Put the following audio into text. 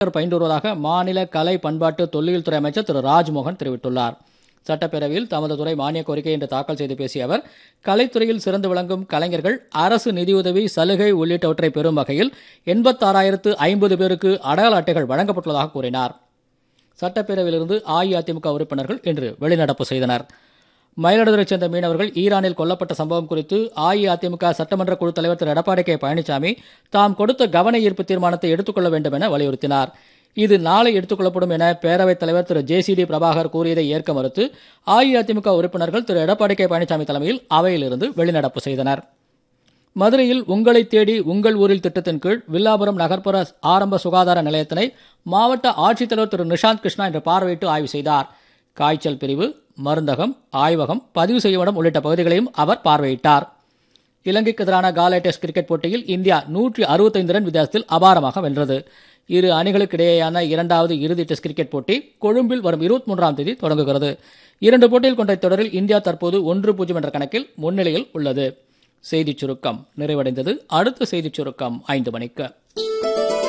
பயின்று வருவதாக மாநில கலை பண்பாட்டு தொல்லியல் துறை அமைச்சர் திரு ராஜ்மோகன் தெரிவித்துள்ளார் சட்டப்பேரவையில் தமது துறை மானிய கோரிக்கை என்று தாக்கல் செய்து பேசிய அவர் கலைத்துறையில் சிறந்து விளங்கும் கலைஞர்கள் அரசு நிதியுதவி சலுகை உள்ளிட்டவற்றை பெறும் வகையில் எண்பத்தாறாயிரத்து ஐம்பது பேருக்கு அடையாள அட்டைகள் வழங்கப்பட்டுள்ளதாக கூறினார் சட்டப்பேரவையிலிருந்து அஇஅதிமுக உறுப்பினர்கள் இன்று வெளிநடப்பு செய்தனர் மயிலாடுதுறைச் சேர்ந்த மீனவர்கள் ஈரானில் கொல்லப்பட்ட சம்பவம் குறித்து அஇஅதிமுக சட்டமன்ற குழு தலைவர் திரு எடப்பாடி கே பழனிசாமி தாம் கொடுத்த கவன ஈர்ப்பு தீர்மானத்தை எடுத்துக்கொள்ள வேண்டும் என வலியுறுத்தினார் இது நாளை எடுத்துக்கொள்ளப்படும் என பேரவைத் தலைவர் Thiru J C D Prabhakar கூறியதை ஏற்க மறுத்து அஇஅதிமுக உறுப்பினர்கள் திரு எடப்பாடி கே பழனிசாமி தலைமையில் அவையிலிருந்து வெளிநடப்பு செய்தனர் மதுரையில் உங்களை தேடி உங்கள் ஊரில் திட்டத்தின் கீழ் வில்லாபுரம் நகர்ப்புற ஆரம்ப சுகாதார நிலையத்தினை மாவட்ட ஆட்சித்தலைவர் திரு நிஷாந்த் கிருஷ்ணா இன்று பார்வையிட்டு ஆய்வு செய்தார் காய்ச்சல் பிரிவு மருந்தகம் ஆய்வகம் பதிவு செய்யும் உள்ளிட்ட பகுதிகளையும் அவர் பார்வையிட்டார் இலங்கைக்கு எதிரான காலை டெஸ்ட் கிரிக்கெட் போட்டியில் இந்தியா நூற்றி அறுபத்தைந்து ரன் வித்தியாசத்தில் அபாரமாக வென்றது இரு அணிகளுக்கிடையேயான இரண்டாவது இறுதி டெஸ்ட் கிரிக்கெட் போட்டி கொழும்பில் வரும் இருபத்தி மூன்றாம் தேதி தொடங்குகிறது இரண்டு போட்டியில் கொண்ட தொடரில் இந்தியா தற்போது ஒன்று பூஜ்ஜியம் என்ற கணக்கில் முன்னிலையில் உள்ளது செய்திச் சுருக்கம் நிறைவடைந்தது அடுத்த செய்திச் சுருக்கம் ஐந்து மணிக்கு